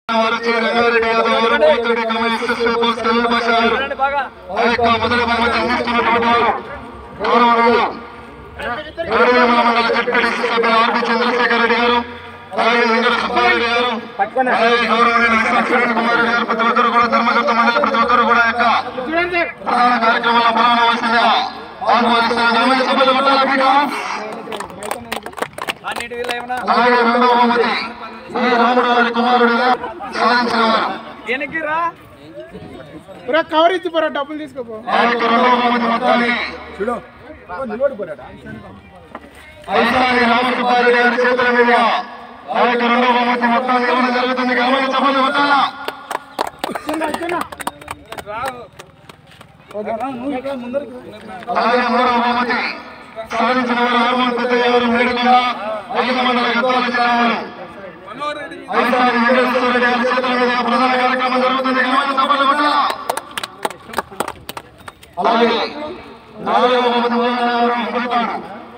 వారచి రంగారెడ్డి యాదవ్ గారు పోతుడి కమలిస్తూ పోస్ట్ భాష గారు ఆ యొక్క మొదటి బహుమతి అందిస్తున్నటువంటి వారు గౌరవనీయులు గౌరవనీయుల మండల జడ్పీటీసీ సభ్యులు ఆర్పి చంద్రశేఖర్ రెడ్డి గారు అలాగే వెంకట సుబ్బారెడ్డి గారు అలాగే గౌరవనీయులు కిరణ్ కుమార్ రెడ్డి గారు ప్రతి ఒక్కరు కూడా ధర్మకర్త మండలి ప్రతి ఒక్కరు కూడా యొక్క ప్రధాన కార్యక్రమంలో పాల్గొనవలసిందిగా ఆహ్వానిస్తున్న గ్రామీణ సభ్యులు మండల పీఠ అలాగే రెండవ బహుమతి ఈ రాముడు గారి కుమారుడిగా సాధించిన వారు కవర్ ఇచ్చి పోరా డబ్బులు తీసుకోపో ఆ యొక్క రెండవ బహుమతి మొత్తాన్ని ఐసారి రామసుబ్బారెడ్డి గారి చేతుల మీద ఆ యొక్క రెండవ బహుమతి మొత్తాన్ని ఇవ్వడం జరుగుతుంది గ్రామీణ సభ్యులు మొత్తాల అలాగే మూడవ బహుమతి సాధించిన వారు హనుమంత్ పెద్దయ్య గారు మేడుకొండ ఐదు మండల గద్వాల జిల్లా వారు ఐసారి వెంకటేశ్వర రెడ్డి గారి చేతుల మీద ప్రధాన కార్యక్రమం జరుగుతుంది గ్రామీణ సభ్యులు మొత్తాల అలాగే నాలుగవ బహుమతి మూలనారాయణ పులిపాడు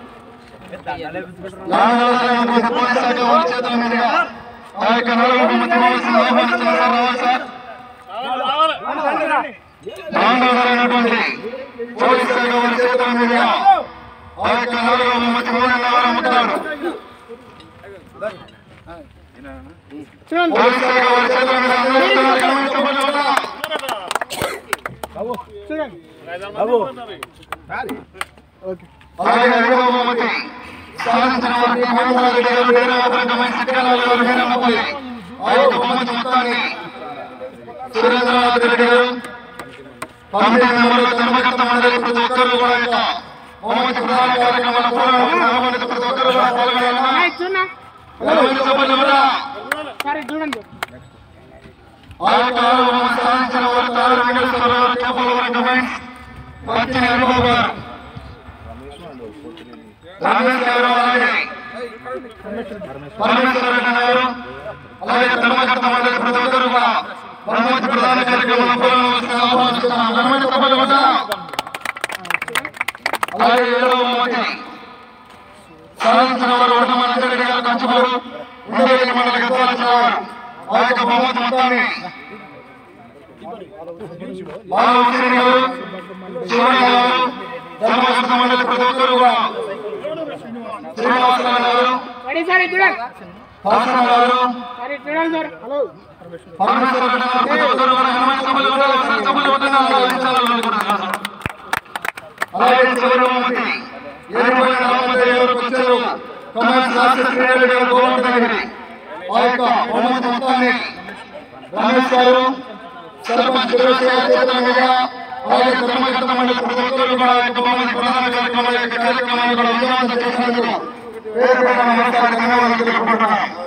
నాలుగవ పోలీస్ శాఖ వారి చేతుల మీదుగా ఆ యొక్క నాలుగవ బహుమతి ఇవ్వవలసింది ఆహ్వానిస్తున్న సార్ రావాలి సార్ నాంగలైనటువంటి పోలీస్ శాఖ వారి చేతుల మీదుగా ఆ యొక్క నాలుగవ బహుమతి మూలనారాయణ అమ్ముతాడు చూడండి పోలీస్ శాఖ వారి చేతుల మీద అందజేస్తున్నారు గ్రామీణ సభ్యులు ఉండాలా? చూడండి ఓకే అలాగే ఐదవ బహుమతి సాధించిన వారికి మహేంద్రారెడ్డి గారు డేరాపురం కమాండ్ సిట్కాలాల గారు వీరన్నపల్లి ఆ యొక్క బహుమతి మొత్తాన్ని సురేంద్రనాథ్ రెడ్డి గారు కమిటీ మెంబర్లు ధర్మకర్త మండలి ప్రతి ఒక్కరు కూడా ఈ యొక్క బహుమతి ప్రధాన కార్యక్రమంలో పాల్గొనాలని ఆహ్వానిత ప్రతి ఒక్కరు కూడా పాల్గొనాలని చూడన్నా గ్రామీణ సభ్యులు కూడా సరే చూడండి ఆ యొక్క ఆరవ బహుమతి సాధించిన వారు తారు వెంకటేశ్వర గారు కేపలవరం కమాండ్ పచ్చిని అనుభవ గారు రమేష్ గారు అలాగే పరమేశ్వర రెడ్డి గారు అలాగే ధర్మకర్త మండలి ప్రతి ఒక్కరు కూడా బహుమతి ప్రధాన కార్యక్రమంలో పాల్గొనవలసిందిగా ఆహ్వానిస్తున్నాం గ్రామీణ సభ్యులు కూడా అలాగే ఏడవ బహుమతి సాధించిన వారు వడ్డమని రెడ్డి గారు కంచుకోరు ఉండవల్లి మండలి గద్వాల జిల్లా వారు ఆ యొక్క బహుమతి మొత్తాన్ని బాలవశ్రీ గారు శివయ్య గారు ధర్మకర్త మండలి ప్రతి ఒక్కరు కూడా శ్రీనివాసరావు గారు సరే సరే చూడండి హాసన్ గారు సరే చూడండి సార్ హలో పరమేశ్వర రెడ్డి గారు ప్రతి ఒక్కరు కూడా హనుమాన్ సభలు ఉండాలి ఒకసారి సభలు ఉండాలి అలాగే ఇన్ఛార్జీలు అనుకుంటున్నాను. అలాగే చివరి బహుమతి ఏడుపల్లి రామమూర్తి గారు వచ్చారు కమాండ్ రాజశేఖర రెడ్డి గారు గోవర్ధనగిరి ఆ యొక్క బహుమతి మొత్తాన్ని రమేష్ గారు సర్పంచ్ ఫిరోజ్ గారి చేతుల మీద అలాగే ధర్మకర్త మండలి ప్రతి ఒక్కరు కూడా ఆ యొక్క బహుమతి ప్రధాన కార్యక్రమాల యొక్క కార్యక్రమాన్ని కూడా విజయవంతం చేసినందుకు పేరు పేరున మరోసారి ధన్యవాదాలు తెలుపుకుంటున్నాను